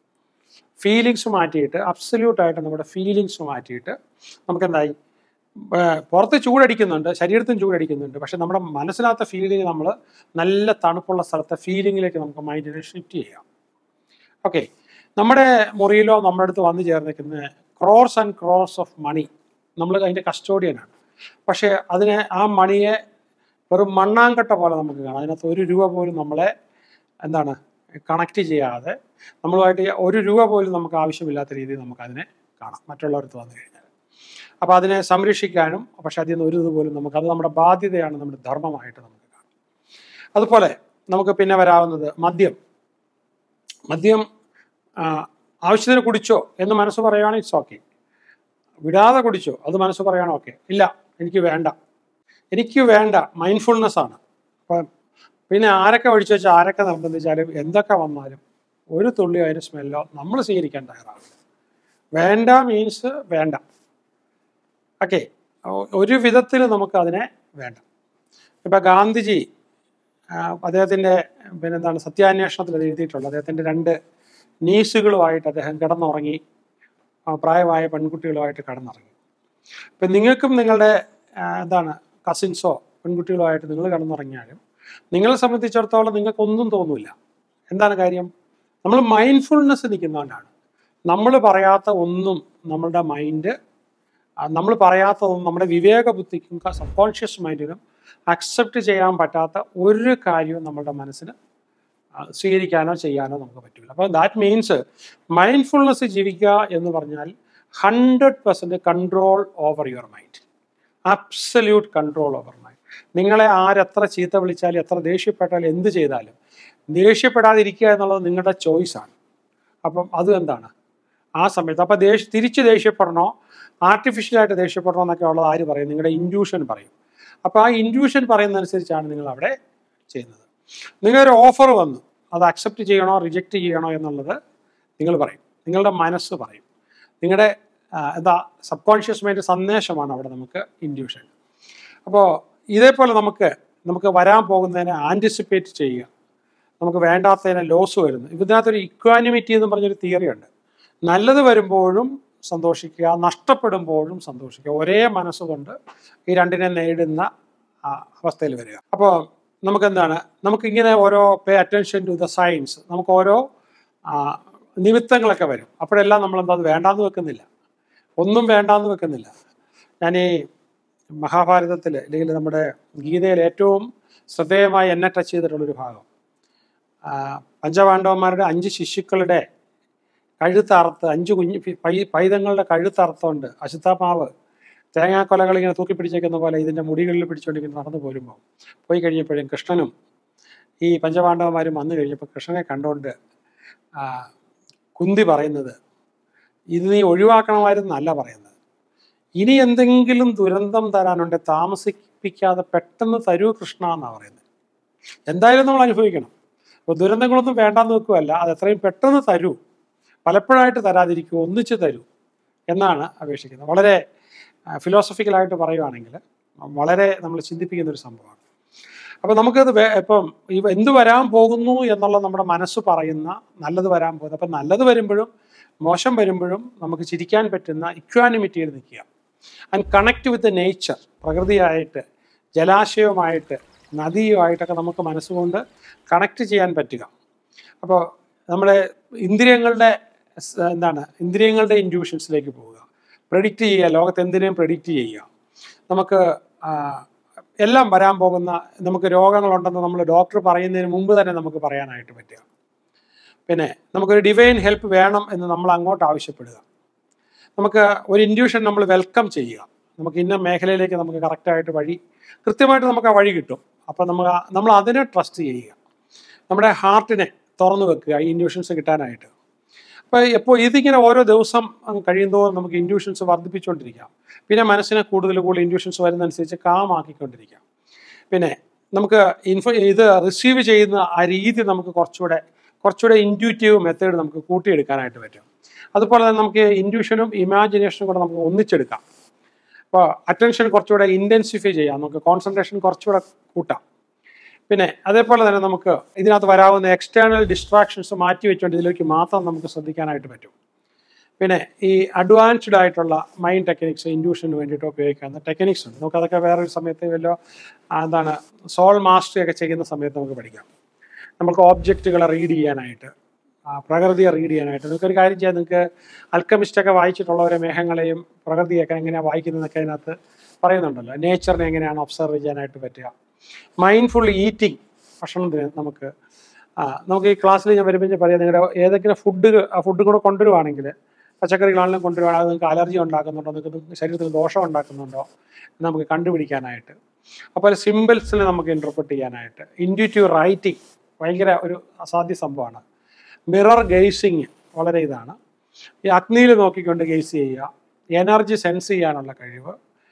Speaker 1: ഫീലിങ്സ് മാറ്റിയിട്ട് അബ്സല്യൂട്ട് ആയിട്ട് നമ്മുടെ ഫീലിങ്സ് മാറ്റിയിട്ട് നമുക്ക് എന്തായി ഏർ പുറത്ത് ചൂടടിക്കുന്നുണ്ട് ശരീരത്തിന് ചൂടടിക്കുന്നുണ്ട് പക്ഷെ നമ്മുടെ മനസ്സിനകത്ത ഫീലിംഗ് നമ്മൾ നല്ല തണുപ്പുള്ള സ്ഥലത്തെ ഫീലിങ്ങിലേക്ക് നമുക്ക് മൈൻഡിനെ ഷിഫ്റ്റ് ചെയ്യാം ഓക്കെ നമ്മുടെ മുറിയിലോ നമ്മുടെ അടുത്ത് വന്നു ചേർന്നിരിക്കുന്ന crores and crores of money നമ്മൾ അതിൻ്റെ കസ്റ്റോഡിയനാണ് പക്ഷേ അതിനെ ആ മണിയെ വെറും മണ്ണാങ്കട്ട പോലെ നമുക്ക് കാണാം അതിനകത്ത് ഒരു രൂപ പോലും നമ്മളെ എന്താണ് കണക്ട് ചെയ്യാതെ നമ്മളുമായിട്ട് ഒരു രൂപ പോലും നമുക്ക് ആവശ്യമില്ലാത്ത രീതിയിൽ നമുക്ക് അതിനെ കാണാം മറ്റുള്ളവർക്ക് വന്നു കഴിഞ്ഞാൽ അപ്പോൾ അതിനെ സംരക്ഷിക്കാനും പക്ഷെ അതിൽ നിന്ന് ഒരു ഇത് പോലും നമുക്ക് അത് നമ്മുടെ ബാധ്യതയാണ് നമ്മുടെ ധർമ്മമായിട്ട് നമുക്ക് കാണാം അതുപോലെ നമുക്ക് പിന്നെ വരാവുന്നത് മദ്യം മദ്യം ആ, ആവശ്യത്തിന് കുടിച്ചോ എന്ന് മനസ്സ് പറയുകയാണെങ്കിൽ ഇറ്റ്സ് ഓക്കെ വിടാതെ കുടിച്ചോ അത് മനസ്സ് പറയുകയാണ് ഓക്കെ ഇല്ല എനിക്ക് വേണ്ട എനിക്ക് വേണ്ട മൈൻഡ്ഫുൾനെസ് ആണ് അപ്പം പിന്നെ ആരൊക്കെ ഒഴിച്ചു വെച്ചാൽ ആരൊക്കെ നിർബന്ധിച്ചാലും എന്തൊക്കെ വന്നാലും ഒരു തുള്ളി അതിന് സ്മെല്ലോ നമ്മൾ സ്വീകരിക്കാൻ തയ്യാറാവില്ല വേണ്ട മീൻസ് വേണ്ട ഓക്കെ ഒരു വിധത്തിൽ നമുക്ക് അതിനെ വേണ്ട ഇപ്പം ഗാന്ധിജി ആ, അദ്ദേഹത്തിൻ്റെ പിന്നെന്താണ് സത്യാന്വേഷണത്തിൽ അത് എഴുതിയിട്ടുള്ളത് അദ്ദേഹത്തിൻ്റെ രണ്ട് നീസുകളുമായിട്ട് അദ്ദേഹം കിടന്നുറങ്ങി ആ, പ്രായമായ പെൺകുട്ടികളുമായിട്ട് കിടന്നുറങ്ങി ഇപ്പം നിങ്ങൾക്കും നിങ്ങളുടെ ആ, എന്താണ് കസിൻസോ പെൺകുട്ടികളോ ആയിട്ട് നിങ്ങൾ കിടന്നുറങ്ങിയാലും നിങ്ങളെ സംബന്ധിച്ചിടത്തോളം നിങ്ങൾക്കൊന്നും തോന്നില്ല എന്താണ് കാര്യം നമ്മൾ മൈൻഡ്ഫുൾനെസ് നിൽക്കുന്നതുകൊണ്ടാണ് നമ്മൾ പറയാത്ത ഒന്നും നമ്മളുടെ മൈൻഡ് നമ്മൾ പറയാത്തതൊന്നും നമ്മുടെ വിവേക ബുദ്ധിക്കും സബ് കോൺഷ്യസ് മൈൻഡിനും അക്സെപ്റ്റ് ചെയ്യാൻ പറ്റാത്ത ഒരു കാര്യവും നമ്മളുടെ മനസ്സിന് ആ, സ്വീകരിക്കാനോ ചെയ്യാനോ നമുക്ക് പറ്റില്ല അപ്പോൾ ദാറ്റ് മീൻസ് മൈൻഡ്ഫുൾനെസ് ജീവിക്കുക എന്ന് പറഞ്ഞാൽ hundred percent control over your mind absolute control over mind നിങ്ങളെ ആരെത്ര ചീത്ത വിളിച്ചാലും എത്ര ദേഷ്യപ്പെട്ടാലും എന്ത് ചെയ്താലും ദേഷ്യപ്പെടാതിരിക്കുക എന്നുള്ളത് നിങ്ങളുടെ ചോയ്സാണ് അപ്പം അത് എന്താണ് ആ സമയത്ത് അപ്പം ദേഷ്യ തിരിച്ച് ദേഷ്യപ്പെടണോ ആർട്ടിഫിഷ്യലായിട്ട് ദേഷ്യപ്പെടണോ എന്നൊക്കെ ഉള്ളത് ആര് പറയും നിങ്ങളുടെ ഇൻഡ്യൂഷൻ പറയും അപ്പോൾ ആ ഇൻഡ്യൂഷൻ പറയുന്നതനുസരിച്ചാണ് നിങ്ങൾ അവിടെ ചെയ്യുന്നത് നിങ്ങളൊരു ഓഫർ വന്നു അത് അക്സെപ്റ്റ് ചെയ്യണോ റിജക്റ്റ് ചെയ്യണോ എന്നുള്ളത് നിങ്ങൾ പറയും നിങ്ങളുടെ മനസ്സ് പറയും നിങ്ങളുടെ ആ, എന്താ സബ് കോൺഷ്യസ് മൈൻഡ് സന്ദേശമാണ് അവിടെ നമുക്ക് ഇൻഡ്യൂഷൻ അപ്പോൾ ഇതേപോലെ നമുക്ക് നമുക്ക് വരാൻ പോകുന്നതിനെ ആൻറ്റിസിപ്പേറ്റ് ചെയ്യുക നമുക്ക് വേണ്ടാത്തതിനെ ലോസ് വരുന്നു ഇതിനകത്തൊരു ഇക്വാനിമിറ്റി എന്ന് പറഞ്ഞൊരു തിയറി ഉണ്ട് നല്ലത് വരുമ്പോഴും സന്തോഷിക്കുക നഷ്ടപ്പെടുമ്പോഴും സന്തോഷിക്കുക ഒരേ മനസ്സുകൊണ്ട് ഈ രണ്ടിനെ നേരിടുന്ന ആ, അവസ്ഥയിൽ വരിക അപ്പോൾ നമുക്കെന്താണ് നമുക്കിങ്ങനെ ഓരോ pay attention to the science നമുക്ക് ഓരോ ആ, നിമിത്തങ്ങളൊക്കെ വരും അപ്പോഴെല്ലാം നമ്മൾ എന്താ അത് വേണ്ടാന്ന് വെക്കുന്നില്ല ഒന്നും വേണ്ടാന്ന് വെക്കുന്നില്ല ഞാൻ ഈ മഹാഭാരതത്തിൽ അല്ലെങ്കിൽ നമ്മുടെ ഗീതയിൽ ഏറ്റവും ശ്രദ്ധേയമായി എന്നെ ടച്ച് ചെയ്തിട്ടുള്ളൊരു ഭാഗം ആ, പഞ്ചപാണ്ഡവന്മാരുടെ അഞ്ച് ശിശുക്കളുടെ കഴുത്തറുത്ത് അഞ്ച് കുഞ്ഞ് പി- പൈ പൈതങ്ങളുടെ കഴുത്തറുത്തോണ്ട് അശുദ്ധമാവ് തേങ്ങാക്കൊലകൾ ഇങ്ങനെ തൂക്കി പിടിച്ചേക്കുന്ന പോലെ ഇതിൻ്റെ മുടികളിൽ പിടിച്ചുകൊണ്ട് ഇങ്ങനെ നടന്നു പോരുമ്പോൾ പോയി കഴിഞ്ഞപ്പോഴും കൃഷ്ണനും ഈ പഞ്ചപാണ്ഡവന്മാരും വന്നു കഴിഞ്ഞപ്പോൾ കൃഷ്ണനെ കണ്ടുകൊണ്ട് ആ, കുന്തി പറയുന്നത് ഇത് നീ ഒഴിവാക്കണമായിരുന്നല്ല പറയുന്നത് ഇനി എന്തെങ്കിലും ദുരന്തം തരാനുണ്ട് താമസിപ്പിക്കാതെ പെട്ടെന്ന് തരൂ കൃഷ്ണ എന്നാണ് പറയുന്നത് എന്തായാലും നമ്മൾ അനുഭവിക്കണം അപ്പോൾ ദുരന്തങ്ങളൊന്നും വേണ്ടാന്ന് വെക്കുകയല്ല അത് എത്രയും പെട്ടെന്ന് തരൂ പലപ്പോഴായിട്ട് തരാതിരിക്കൂ ഒന്നിച്ച് തരൂ എന്നാണ് അപേക്ഷിക്കുന്നത് വളരെ ഫിലോസഫിക്കലായിട്ട് പറയുവാണെങ്കിൽ വളരെ നമ്മൾ ചിന്തിപ്പിക്കുന്ന ഒരു സംഭവമാണ് അപ്പോൾ നമുക്കത് വേ- ഇപ്പം ഈ എന്ത് വരാൻ പോകുന്നു എന്നുള്ള നമ്മുടെ മനസ്സ് പറയുന്ന നല്ലത് വരാൻ പോകുന്നത് അപ്പം നല്ലത് വരുമ്പോഴും മോശം വരുമ്പോഴും നമുക്ക് ചിരിക്കാൻ പറ്റുന്ന ഇക്വാനിമിറ്റിയിൽ നിൽക്കുക ആൻഡ് കണക്ട് വിത്ത് നേച്ചർ പ്രകൃതിയായിട്ട് ജലാശയവുമായിട്ട് നദിയുമായിട്ടൊക്കെ നമുക്ക് മനസ്സുകൊണ്ട് കണക്ട് ചെയ്യാൻ പറ്റുക അപ്പോൾ നമ്മുടെ ഇന്ദ്രിയങ്ങളുടെ സ് എന്താണ് ഇന്ദ്രിയങ്ങളുടെ ഇൻഡ്യൂഷൻസിലേക്ക് പോവുക പ്രഡിക്റ്റ് ചെയ്യുക ലോകത്ത് എന്തിനേയും പ്രഡിക്റ്റ് ചെയ്യുക നമുക്ക് ആ, എല്ലാം വരാൻ പോകുന്ന നമുക്ക് രോഗങ്ങളുണ്ടെന്ന് നമ്മൾ ഡോക്ടർ പറയുന്നതിന് മുമ്പ് തന്നെ നമുക്ക് പറയാനായിട്ട് പറ്റുക പിന്നെ നമുക്കൊരു ഡിവൈൻ ഹെൽപ്പ് വേണം എന്ന് നമ്മൾ അങ്ങോട്ട് ആവശ്യപ്പെടുക നമുക്ക് ഒരു ഇൻഡ്യൂഷൻ നമ്മൾ വെൽക്കം ചെയ്യുക നമുക്ക് ഇന്ന മേഖലയിലേക്ക് നമുക്ക് കറക്റ്റായിട്ട് വഴി കൃത്യമായിട്ട് നമുക്ക് ആ വഴി കിട്ടും അപ്പോൾ നമ്മൾ ആ- നമ്മൾ അതിനെ ട്രസ്റ്റ് ചെയ്യുക നമ്മുടെ ഹാർട്ടിനെ തുറന്നു വെക്കുക ഈ ഇൻഡ്യൂഷൻസ് കിട്ടാനായിട്ട് അപ്പോൾ എപ്പോൾ ഇതിങ്ങനെ ഓരോ ദിവസം അങ്ങ് കഴിയുന്തോറും നമുക്ക് ഇൻഡ്യൂഷൻസ് വർദ്ധിപ്പിച്ചുകൊണ്ടിരിക്കാം പിന്നെ മനസ്സിനെ കൂടുതൽ കൂടുതൽ ഇൻഡ്യൂഷൻസ് വരുന്നതനുസരിച്ച് കാമാക്കിക്കൊണ്ടിരിക്കാം പിന്നെ നമുക്ക് ഇൻഫോ ഇത് റിസീവ് ചെയ്യുന്ന ആ രീതി നമുക്ക് കുറച്ചുകൂടെ കുറച്ചുകൂടെ ഇൻറ്റ്യൂറ്റീവ് മെത്തേഡ് നമുക്ക് കൂട്ടിയെടുക്കാനായിട്ട് പറ്റും അതുപോലെ തന്നെ നമുക്ക് ഇൻഡ്യൂഷനും ഇമാജിനേഷനും കൂടെ നമുക്ക് ഒന്നിച്ചെടുക്കാം അപ്പോൾ അറ്റൻഷൻ കുറച്ചുകൂടെ ഇൻറ്റൻസിഫൈ ചെയ്യാം നമുക്ക് കോൺസെൻട്രേഷൻ കുറച്ചുകൂടെ കൂട്ടാം പിന്നെ അതേപോലെ തന്നെ നമുക്ക് ഇതിനകത്ത് വരാവുന്ന എക്സ്റ്റേണൽ ഡിസ്ട്രാക്ഷൻസ് മാറ്റി വെച്ചുകൊണ്ട് ഇതിലേക്ക് മാത്രം നമുക്ക് ശ്രദ്ധിക്കാനായിട്ട് പറ്റും പിന്നെ ഈ അഡ്വാൻസ്ഡ് ആയിട്ടുള്ള മൈൻഡ് ടെക്നിക്സ് ഇൻഡ്യൂഷന് വേണ്ടിയിട്ട് ഉപയോഗിക്കാവുന്ന ടെക്നിക്സ് ഉണ്ട് നമുക്ക് അതൊക്കെ വേറൊരു സമയത്ത് വല്ലോ ആ, എന്താണ് സോൾ മാസ്റ്ററി ഒക്കെ ചെയ്യുന്ന സമയത്ത് നമുക്ക് പഠിക്കാം നമുക്ക് ഓബ്ജക്റ്റുകളെ റീഡ് ചെയ്യാനായിട്ട് ആ, പ്രകൃതിയെ റീഡ് ചെയ്യാനായിട്ട് നിങ്ങൾക്ക് ഒരു കാര്യം ചെയ്യാം നിങ്ങൾക്ക് അൽക്കമിസ്റ്റൊക്കെ വായിച്ചിട്ടുള്ളവരെ മേഘങ്ങളെയും പ്രകൃതിയൊക്കെ എങ്ങനെയാണ് വായിക്കുന്നതൊക്കെ അതിനകത്ത് പറയുന്നുണ്ടല്ലോ നേച്ചറിനെ എങ്ങനെയാണ് ഒബ്സർവ് ചെയ്യാനായിട്ട് പറ്റുക മൈൻഡ്ഫുൾ ഈറ്റിംഗ് ഭക്ഷണത്തിന് നമുക്ക് ആ, നമുക്ക് ഈ ക്ലാസ്സിൽ ഞാൻ വരുമ്പോൾ ഞാൻ പറയാം നിങ്ങളുടെ ഏതെങ്കിലും ഫുഡ് ആ ഫുഡ് കൂടെ കൊണ്ടുവരുവാണെങ്കിൽ പച്ചക്കറികളാണെങ്കിലും കൊണ്ടുവരുവാണെങ്കിൽ അത് നിങ്ങൾക്ക് അലർജി ഉണ്ടാക്കുന്നുണ്ടോ നിങ്ങൾക്ക് ശരീരത്തിന് ദോഷം ഉണ്ടാക്കുന്നുണ്ടോ എന്ന് നമുക്ക് കണ്ടുപിടിക്കാനായിട്ട് അപ്പോൾ സിമ്പിൾസിനെ നമുക്ക് ഇൻ്റർപ്രറ്റ് ചെയ്യാനായിട്ട് ഇൻഡ്യൂറ്റീവ് റൈറ്റിംഗ് ഭയങ്കര ഒരു അസാധ്യ സംഭവമാണ് മിറർ ഗെയ്സിങ് വളരെ ഇതാണ് ഈ അഗ്നിയിൽ നോക്കിക്കൊണ്ട് ഗെയ്സ് ചെയ്യുക എനർജി സെൻസ് ചെയ്യാനുള്ള കഴിവ്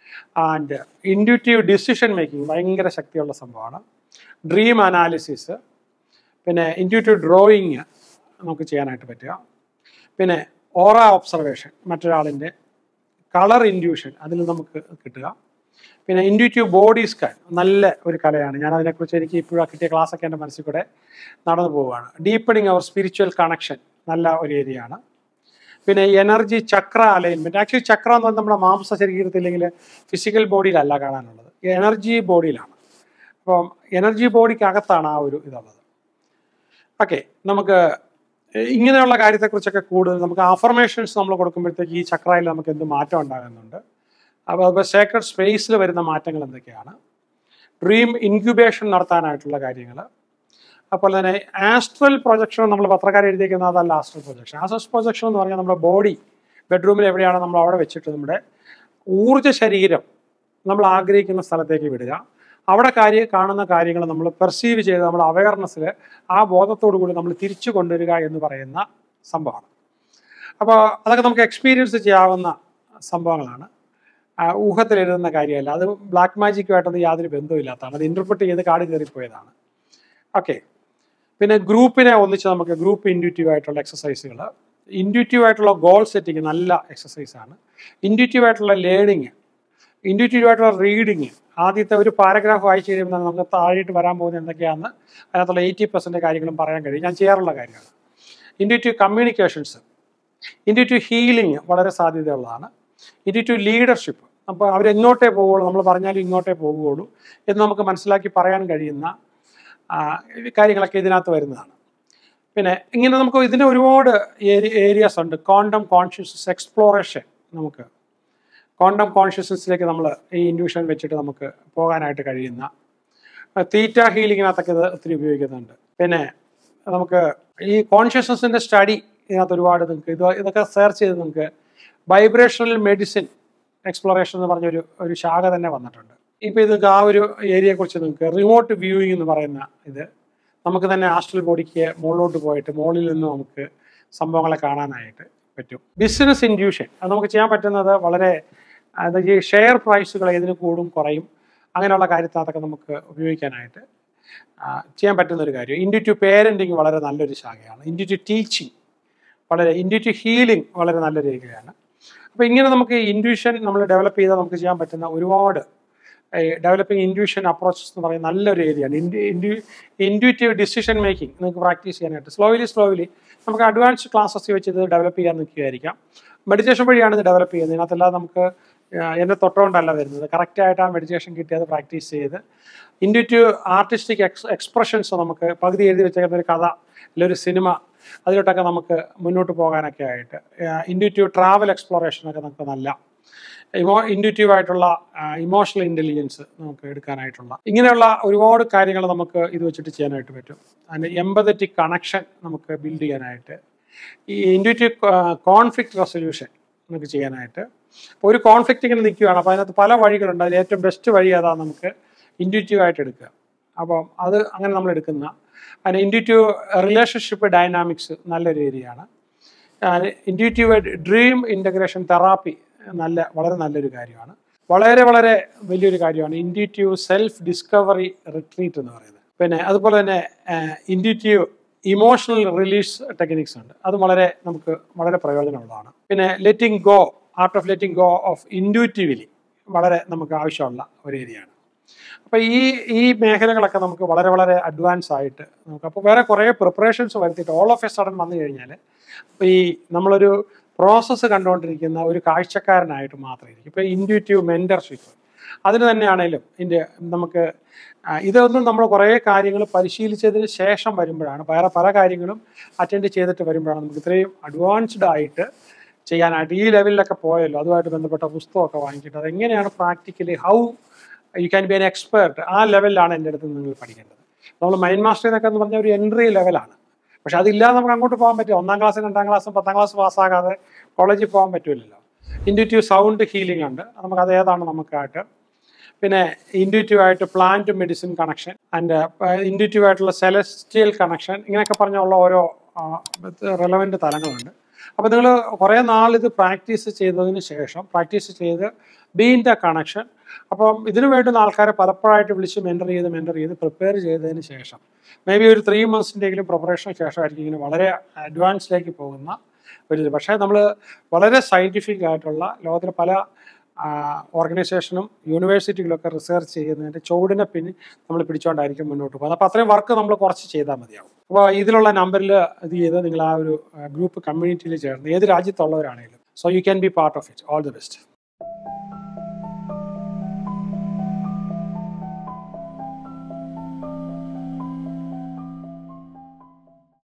Speaker 1: ആൻഡ് ഇൻഡ്യൂറ്റീവ് ഡിസിഷൻ മേക്കിംഗ് ഭയങ്കര ശക്തിയുള്ള സംഭവമാണ് ഡ്രീം അനാലിസിസ് പിന്നെ ഇൻഡ്യൂറ്റീവ് ഡ്രോയിങ് നമുക്ക് ചെയ്യാനായിട്ട് പറ്റുക പിന്നെ ഓറ ഒബ്സർവേഷൻ മറ്റൊരാളിൻ്റെ കളർ ഇൻഡ്യൂഷൻ അതിൽ നമുക്ക് കിട്ടുക പിന്നെ ഇൻഡ്യൂറ്റീവ് ബോഡി സ്കാൻ നല്ല ഒരു കലയാണ് ഞാൻ അതിനെക്കുറിച്ച് എനിക്ക് ഇപ്പോഴും കിട്ടിയ ക്ലാസ്സൊക്കെ എൻ്റെ മനസ്സിൽ കൂടെ നടന്നു പോവുകയാണ് ഡീപ്പണിങ് അവർ സ്പിരിച്വൽ കണക്ഷൻ നല്ല ഒരു ഏരിയയാണ് പിന്നെ energy chakra alignment actually chakra എന്ന് പറഞ്ഞാൽ നമ്മുടെ മാംസ ശരീരത്തിൽ ഇല്ലെങ്കിൽ ഫിസിക്കൽ ബോഡിയിലല്ല കാണാനുള്ളത് എനർജി ബോഡിയിലാണ് അപ്പം എനർജി ബോഡിക്കകത്താണ് ആ ഒരു ഇതുള്ളത് ഓക്കെ നമുക്ക് ഇങ്ങനെയുള്ള കാര്യത്തെക്കുറിച്ചൊക്കെ കൂടുതൽ നമുക്ക് അഫർമേഷൻസ് നമ്മൾ കൊടുക്കുമ്പോഴത്തേക്ക് ഈ ചക്രയിൽ നമുക്ക് എന്ത് മാറ്റം ഉണ്ടാകുന്നുണ്ട് അപ്പോൾ അപ്പോൾ സേക്രഡ് സ്പേസിൽ വരുന്ന മാറ്റങ്ങൾ എന്തൊക്കെയാണ് ഡ്രീം ഇൻക്യുബേഷൻ നടത്താനായിട്ടുള്ള കാര്യങ്ങൾ അതുപോലെ തന്നെ ആസ്ട്രൽ പ്രൊജക്ഷൻ നമ്മൾ പത്രക്കാർ എഴുതിയിരിക്കുന്നത് അതല്ല ആസ്ട്രൽ പ്രൊജക്ഷൻ ആസ്ട്രൽ പ്രൊജക്ഷൻ എന്ന് പറഞ്ഞാൽ നമ്മുടെ ബോഡി ബെഡ്റൂമിൽ എവിടെയാണ് നമ്മൾ അവിടെ വെച്ചിട്ട് നമ്മുടെ ഊർജ്ജ ശരീരം നമ്മൾ ആഗ്രഹിക്കുന്ന സ്ഥലത്തേക്ക് വിടുക അവിടെ കാര്യം കാണുന്ന കാര്യങ്ങൾ നമ്മൾ പെർസീവ് ചെയ്ത് നമ്മുടെ അവയർനെസ്സിൽ ആ ബോധത്തോടു കൂടി നമ്മൾ തിരിച്ചു കൊണ്ടുവരിക എന്ന് പറയുന്ന സംഭവമാണ് അപ്പോൾ അതൊക്കെ നമുക്ക് എക്സ്പീരിയൻസ് ചെയ്യാവുന്ന സംഭവങ്ങളാണ് ആ, ഊഹത്തിൽ എഴുതുന്ന കാര്യമല്ല അത് ബ്ലാക്ക് മാജിക്കുമായിട്ടൊന്നും യാതൊരു ബന്ധവുമില്ലാത്തതാണ് അത് ഇന്റർപ്രിറ്റ് ചെയ്ത് കാട് കയറിപ്പോയതാണ് ഓക്കെ പിന്നെ ഗ്രൂപ്പിനെ ഒന്നിച്ച് നമുക്ക് ഗ്രൂപ്പ് ഇൻഡ്യൂറ്റീവ് ആയിട്ടുള്ള എക്സസൈസുകൾ ഇൻഡ്യൂറ്റീവ് ആയിട്ടുള്ള ഗോൾ സെറ്റിംഗ് നല്ല എക്സസൈസാണ് ഇൻഡ്യൂറ്റീവ് ആയിട്ടുള്ള ലേണിങ് ഇൻഡ്യൂറ്റീവ് ആയിട്ടുള്ള റീഡിങ് ആദ്യത്തെ ഒരു പാരഗ്രാഫ് വായിച്ചു കഴിയുമ്പോൾ നമുക്ക് താഴെയിട്ട് വരാൻ പോകുന്നത് എന്തൊക്കെയാണെന്ന് അതിനകത്തുള്ള എയ്റ്റി പെർസെൻറ്റ് കാര്യങ്ങളും പറയാൻ കഴിയും ഞാൻ ചെയ്യാറുള്ള കാര്യമാണ് ഇൻഡ്യൂറ്റീവ് കമ്മ്യൂണിക്കേഷൻസ് ഇൻഡ്യൂറ്റീവ് ഹീലിംഗ് വളരെ സാധ്യതയുള്ളതാണ് ഇൻഡ്യൂറ്റീവ് ലീഡർഷിപ്പ് അപ്പോൾ അവരെങ്ങോട്ടേ പോവുള്ളൂ നമ്മൾ പറഞ്ഞാലും ഇങ്ങോട്ടേ പോകുകയുള്ളൂ എന്ന് നമുക്ക് മനസ്സിലാക്കി പറയാൻ കഴിയുന്ന ആ, കാര്യങ്ങളൊക്കെ ഇതിനകത്ത് വരുന്നതാണ് പിന്നെ ഇങ്ങനെ നമുക്ക് ഇതിൻ്റെ ഒരുപാട് ഏരിയാസ് ഉണ്ട് ക്വാണ്ടം കോൺഷ്യസ്നസ് എക്സ്പ്ലോറേഷൻ നമുക്ക് ക്വാണ്ടം കോൺഷ്യസ്നസ്സിലേക്ക് നമ്മൾ ഈ ഇൻഡ്യൂഷൻ വെച്ചിട്ട് നമുക്ക് പോകാനായിട്ട് കഴിയുന്ന തീറ്റ ഹീലിങ്ങിനകത്തൊക്കെ ഇത് ഒത്തിരി ഉപയോഗിക്കുന്നുണ്ട് പിന്നെ നമുക്ക് ഈ കോൺഷ്യസ്നസിൻ്റെ സ്റ്റഡി ഇതിനകത്ത് ഒരുപാട് നിങ്ങൾക്ക് ഇത് ഇതൊക്കെ സെർച്ച് ചെയ്ത് നിങ്ങൾക്ക് വൈബ്രേഷണൽ മെഡിസിൻ എക്സ്പ്ലോറേഷൻ എന്ന് പറഞ്ഞൊരു ഒരു ശാഖ തന്നെ വന്നിട്ടുണ്ട് ഇപ്പോൾ ഇത് ആ ഒരു ഏരിയയെ കുറിച്ച് നിങ്ങൾക്ക് റിമോട്ട് വ്യൂയിങ് എന്ന് പറയുന്ന ഇത് നമുക്ക് തന്നെ ആസ്ട്രൽ ബോഡിക്ക് മുകളിലോട്ട് പോയിട്ട് മുകളിൽ നിന്ന് നമുക്ക് സംഭവങ്ങളെ കാണാനായിട്ട് പറ്റും ബിസിനസ് ഇൻഡ്യൂഷൻ അത് നമുക്ക് ചെയ്യാൻ പറ്റുന്നത് വളരെ അത് ഈ ഷെയർ പ്രൈസുകൾ ഏതിന് കൂടും കുറയും അങ്ങനെയുള്ള കാര്യത്തിനകത്തൊക്കെ നമുക്ക് ഉപയോഗിക്കാനായിട്ട് ആ, ചെയ്യാൻ പറ്റുന്ന ഒരു കാര്യം ഇൻഡ്യൂറ്റീവ് പേരൻറ്റിങ് വളരെ നല്ലൊരു ശാഖയാണ് ഇൻഡ്യൂറ്റീവ് ടീച്ചിങ് വളരെ ഇൻഡ്യൂറ്റീവ് ഹീലിംഗ് വളരെ നല്ലൊരു ഏരിയയാണ് അപ്പോൾ ഇങ്ങനെ നമുക്ക് ഇൻഡ്യൂഷൻ നമ്മൾ ഡെവലപ്പ് ചെയ്താൽ നമുക്ക് ചെയ്യാൻ പറ്റുന്ന ഒരുപാട് ഡെവലപ്പിംഗ് ഇൻഡ്യൂഷൻ അപ്രോച്ചസ് എന്ന് പറയുന്ന നല്ലൊരു ഏരിയയാണ് ഇൻഡ്യൂറ്റീവ് ഡിസിഷൻ മേക്കിംഗ് നിങ്ങൾക്ക് പ്രാക്ടീസ് ചെയ്യാനായിട്ട് സ്ലോലി സ്ലോലി നമുക്ക് അഡ്വാൻസ്ഡ് ക്ലാസ്സസ് വെച്ച് ഇത് ഡെവലപ്പ് ചെയ്യാൻ നിൽക്കുകയായിരിക്കാം മെഡിറ്റേഷൻ വഴിയാണ് ഇത് ഡെവലപ്പ് ചെയ്യുന്നത് ഇതിനകത്തെല്ലാം നമുക്ക് ആഹ് എന്നെ തൊട്ടുകൊണ്ടല്ല വരുന്നത് കറക്റ്റായിട്ട് ആ മെഡിറ്റേഷൻ കിട്ടി അത് പ്രാക്ടീസ് ചെയ്ത് ഇൻഡ്യൂറ്റീവ് ആർട്ടിസ്റ്റിക് എക്സ് എക്സ്പ്രഷൻസ് നമുക്ക് പകുതി എഴുതി വെച്ചേക്കുന്ന ഒരു കഥ അല്ലെങ്കിൽ ഒരു സിനിമ അതിലോട്ടൊക്കെ നമുക്ക് മുന്നോട്ട് പോകാനൊക്കെ ആയിട്ട് ഇൻഡ്യൂറ്റീവ് ട്രാവൽ എക്സ്പ്ലോറേഷനൊക്കെ നമുക്ക് നല്ല ഇമോ ഇൻഡ്യൂറ്റീവ് ആയിട്ടുള്ള ഇമോഷണൽ ഇൻ്റലിജൻസ് നമുക്ക് എടുക്കാനായിട്ടുള്ള ഇങ്ങനെയുള്ള ഒരുപാട് കാര്യങ്ങൾ നമുക്ക് ഇത് വെച്ചിട്ട് ചെയ്യാനായിട്ട് പറ്റും അതിന് എമ്പതറ്റിക് കണക്ഷൻ നമുക്ക് ബിൽഡ് ചെയ്യാനായിട്ട് ഈ ഇൻഡ്യൂറ്റീവ് കോൺഫ്ലിക്റ്റ് റെസൊല്യൂഷൻ നമുക്ക് ചെയ്യാനായിട്ട് ഇപ്പോൾ ഒരു കോൺഫ്ലിക്റ്റ് ഇങ്ങനെ നിൽക്കുകയാണ് അപ്പോൾ അതിനകത്ത് പല വഴികളുണ്ട് അതിൽ ഏറ്റവും ബെസ്റ്റ് വഴി അതാ നമുക്ക് ഇൻഡ്യൂറ്റീവ് ആയിട്ട് എടുക്കുക അപ്പം അത് അങ്ങനെ നമ്മൾ എടുക്കുന്ന അതിന് ഇൻഡ്യൂറ്റീവ് റിലേഷൻഷിപ്പ് ഡൈനാമിക്സ് നല്ലൊരു ഏരിയയാണ് ഇൻഡ്യൂറ്റീവ് ഡ്രീം ഇൻ്റഗ്രേഷൻ തെറാപ്പി നല്ല വളരെ നല്ലൊരു കാര്യമാണ് വളരെ വളരെ വലിയൊരു കാര്യമാണ് ഇൻഡ്യൂറ്റീവ് സെൽഫ് ഡിസ്കവറി റിട്രീറ്റ് എന്ന് പറയുന്നത് പിന്നെ അതുപോലെ തന്നെ ഇൻഡ്യൂറ്റീവ് ഇമോഷണൽ റിലീസ് ടെക്നിക്സ് ഉണ്ട് അത് വളരെ നമുക്ക് വളരെ പ്രയോജനമുള്ളതാണ് പിന്നെ letting go art of letting go of intuitively വളരെ നമുക്ക് ആവശ്യമുള്ള ഒരു ഏരിയയാണ് അപ്പോൾ ഈ ഈ മേഖലകളൊക്കെ നമുക്ക് വളരെ വളരെ അഡ്വാൻസ് ആയിട്ട് നമുക്ക് അപ്പോൾ വേറെ കുറേ പ്രിപ്പറേഷൻസ് വരുത്തിയിട്ട് ഓൾ ഓഫ് എ സഡൻ വന്നു കഴിഞ്ഞാൽ അപ്പോൾ ഈ നമ്മളൊരു പ്രോസസ്സ് കണ്ടുകൊണ്ടിരിക്കുന്ന ഒരു കാഴ്ചക്കാരനായിട്ട് മാത്രം ഇരിക്കും ഇപ്പോൾ ഇൻഡ്യൂറ്റീവ് മെൻറ്റർഷിപ്പ് അതിന് തന്നെയാണേലും ഇതിൻ്റെ നമുക്ക് ആ, ഇതൊന്നും നമ്മൾ കുറേ കാര്യങ്ങൾ പരിശീലിച്ചതിന് ശേഷം വരുമ്പോഴാണ് വേറെ പല കാര്യങ്ങളും അറ്റൻഡ് ചെയ്തിട്ട് വരുമ്പോഴാണ് നമുക്ക് ഇത്രയും അഡ്വാൻസ്ഡ് ആയിട്ട് ചെയ്യാനായിട്ട് ഈ ലെവലിലൊക്കെ പോയല്ലോ അതുമായിട്ട് ബന്ധപ്പെട്ട പുസ്തകമൊക്കെ വാങ്ങിച്ചിട്ട് അതെങ്ങനെയാണ് practically how you can be an expert ആ ലെവലിലാണ് എൻ്റെ അടുത്ത് നിങ്ങൾ പഠിക്കേണ്ടത് നമ്മൾ മൈൻഡ് മാസ്റ്റർ എന്നൊക്കെ എന്ന് പറഞ്ഞ ഒരു എൻട്രി ലെവലാണ് പക്ഷെ അതില്ലാതെ നമുക്ക് അങ്ങോട്ട് പോകാൻ പറ്റും ഒന്നാം ക്ലാസ് രണ്ടാം ക്ലാസ് പത്താം ക്ലാസ് പാസ്സാകാതെ കോളേജിൽ പോകാൻ പറ്റില്ലല്ലോ ഇൻഡ്യൂറ്റീവ് സൗണ്ട് ഹീലിംഗ് ഉണ്ട് അത് നമുക്ക് അത് ഏതാണ് നമുക്കായിട്ട് പിന്നെ ഇൻഡ്യൂറ്റീവ് ആയിട്ട് plant medicine connection and intuitive ആയിട്ടുള്ള സെലസ്റ്റിയൽ കണക്ഷൻ ഇങ്ങനെയൊക്കെ പറഞ്ഞുള്ള ഓരോ റെലവെൻറ്റ് തലങ്ങളുണ്ട് അപ്പോൾ നിങ്ങൾ കുറേ നാൾ ഇത് പ്രാക്ടീസ് ചെയ്തതിന് ശേഷം പ്രാക്ടീസ് ചെയ്ത് ബീൻ ദ കണക്ഷൻ അപ്പം ഇതിനു വേണ്ടുന്ന ആൾക്കാരെ പലപ്പോഴായിട്ട് വിളിച്ച് മെൻറ്റർ ചെയ്ത് മെൻറ്റർ ചെയ്ത് പ്രിപ്പയർ ചെയ്തതിന് ശേഷം മേ ബി ഒരു ത്രീ മന്ത്സിൻ്റെങ്കിലും പ്രിപ്പറേഷന് ശേഷമായിരിക്കും ഇങ്ങനെ വളരെ അഡ്വാൻസിലേക്ക് പോകുന്ന ഒരു ഇത് പക്ഷേ നമ്മൾ വളരെ സയൻറ്റിഫിക് ആയിട്ടുള്ള ലോകത്തിലെ പല ഓർഗനൈസേഷനും യൂണിവേഴ്സിറ്റികളൊക്കെ റിസർച്ച് ചെയ്യുന്നതിൻ്റെ ചുവടിനെ പിന്നെ നമ്മൾ പിടിച്ചുകൊണ്ടായിരിക്കും മുന്നോട്ട് പോകുന്നത് അപ്പോൾ അത്രയും വർക്ക് നമ്മൾ കുറച്ച് ചെയ്താൽ മതിയാവും അപ്പോൾ ഇതിലുള്ള നമ്പറിൽ ഇത് ചെയ്ത് നിങ്ങൾ ആ ഒരു ഗ്രൂപ്പ് കമ്മ്യൂണിറ്റിയിൽ ചേർന്ന് ഏത് രാജ്യത്തുള്ളവരാണെങ്കിലും so you can be part of it all the best